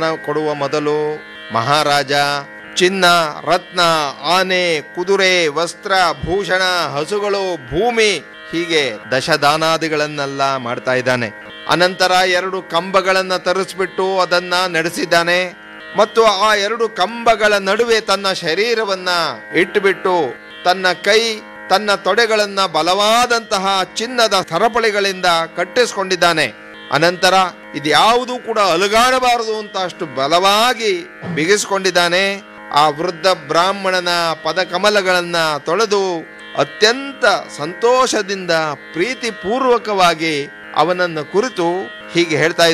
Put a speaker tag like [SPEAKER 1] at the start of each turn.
[SPEAKER 1] ಕೊಡುವ ಮೊದಲು ಮಹಾರಾಜ ಚಿನ್ನ ರತ್ನ ಆನೆ ಕುದುರೆ ವಸ್ತ್ರ ಭೂಷಣ ಹಸುಗಳು ಭೂಮಿ ಹೀಗೆ ದಶದಾನಾದಿಗಳನ್ನೆಲ್ಲ ಮಾಡ್ತಾ ಇದ್ದಾನೆ ಅನಂತರ ಎರಡು ಕಂಬಗಳನ್ನ ತರಿಸ್ಬಿಟ್ಟು ಅದನ್ನ ನಡೆಸಿದ್ದಾನೆ ಮತ್ತು ಆ ಎರಡು ಕಂಬಗಳ ನಡುವೆ ತನ್ನ ಶರೀರವನ್ನ ಇಟ್ಟುಬಿಟ್ಟು ತನ್ನ ಕೈ ತನ್ನ ತೊಡೆಗಳನ್ನ ಬಲವಾದಂತಹ ಚಿನ್ನದ ಸರಪಳಿಗಳಿಂದ ಕಟ್ಟಿಸ್ಕೊಂಡಿದ್ದಾನೆ ಅನಂತರ ಇದ್ಯಾವುದೂ ಕೂಡ ಅಲುಗಾಡಬಾರದು ಅಂತ ಅಷ್ಟು ಬಲವಾಗಿ ಬಿಗಿಸ್ಕೊಂಡಿದ್ದಾನೆ ಆ ವೃದ್ಧ ಬ್ರಾಹ್ಮಣನ ಪದಕಮಲಗಳನ್ನ ತೊಳೆದು ಅತ್ಯಂತ ಸಂತೋಷದಿಂದ ಪ್ರೀತಿಪೂರ್ವಕವಾಗಿ ಅವನನ್ನು ಕುರಿತು ಹೀಗೆ ಹೇಳ್ತಾ